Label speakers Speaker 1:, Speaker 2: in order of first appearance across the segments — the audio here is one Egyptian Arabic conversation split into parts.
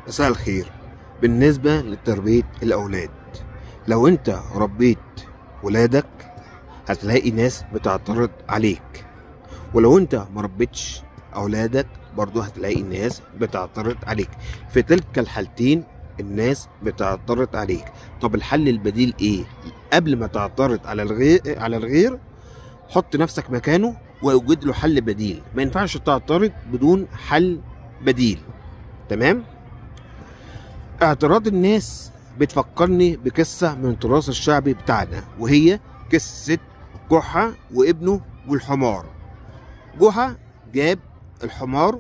Speaker 1: مساء الخير بالنسبة لتربية الأولاد لو أنت ربيت ولادك هتلاقي ناس بتعترض عليك ولو أنت مربيتش أولادك برضو هتلاقي ناس بتعترض عليك في تلك الحالتين الناس بتعترض عليك طب الحل البديل ايه قبل ما تعترض على الغير على الغير حط نفسك مكانه واوجد له حل بديل ما ينفعش تعترض بدون حل بديل تمام اعتراض الناس بتفكرني بقصة من التراث الشعبي بتاعنا وهي قصة جحا وابنه والحمار جحا جاب الحمار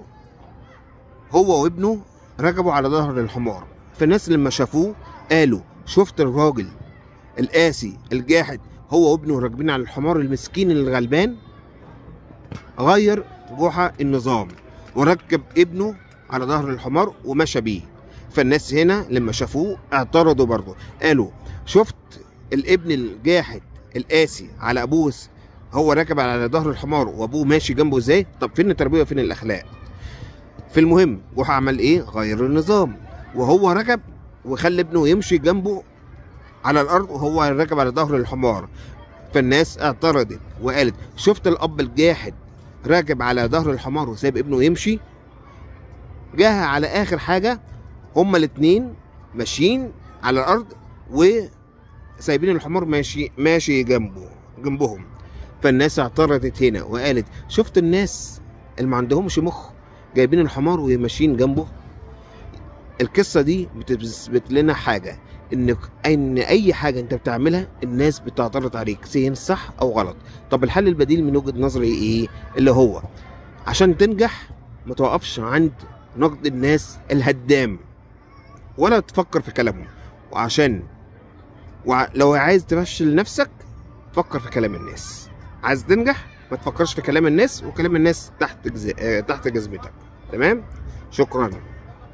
Speaker 1: هو وابنه ركبوا على ظهر الحمار فالناس لما شافوه قالوا شفت الراجل القاسي الجاحد هو وابنه راكبين على الحمار المسكين الغلبان غير جحا النظام وركب ابنه على ظهر الحمار ومشى بيه فالناس هنا لما شافوه اعترضوا برضه قالوا شفت الابن الجاحد القاسي على ابوه هو راكب على ظهر الحمار وابوه ماشي جنبه ازاي طب فين التربيه وفين الاخلاق في المهم جحا عمل ايه غير النظام وهو ركب وخلى ابنه يمشي جنبه على الارض وهو راكب على ظهر الحمار فالناس اعترضت وقالت شفت الاب الجاحد راكب على ظهر الحمار وسايب ابنه يمشي جاها على اخر حاجه هما الاتنين ماشيين على الارض وسايبين الحمار ماشي ماشي جنبه جنبهم فالناس اعترضت هنا وقالت شفت الناس اللي ما عندهمش مخ جايبين الحمار وماشيين جنبه القصه دي بتثبت لنا حاجه ان ان اي حاجه انت بتعملها الناس بتعترض عليك سواء صح او غلط طب الحل البديل من وجهه نظري ايه اللي هو عشان تنجح ما توقفش عند نقد الناس الهدام ولا تفكر في كلامهم وعشان وع... لو عايز تفشل نفسك فكر في كلام الناس عايز تنجح ما تفكرش في كلام الناس وكلام الناس تحت جز... تحت جزمتك تمام شكرا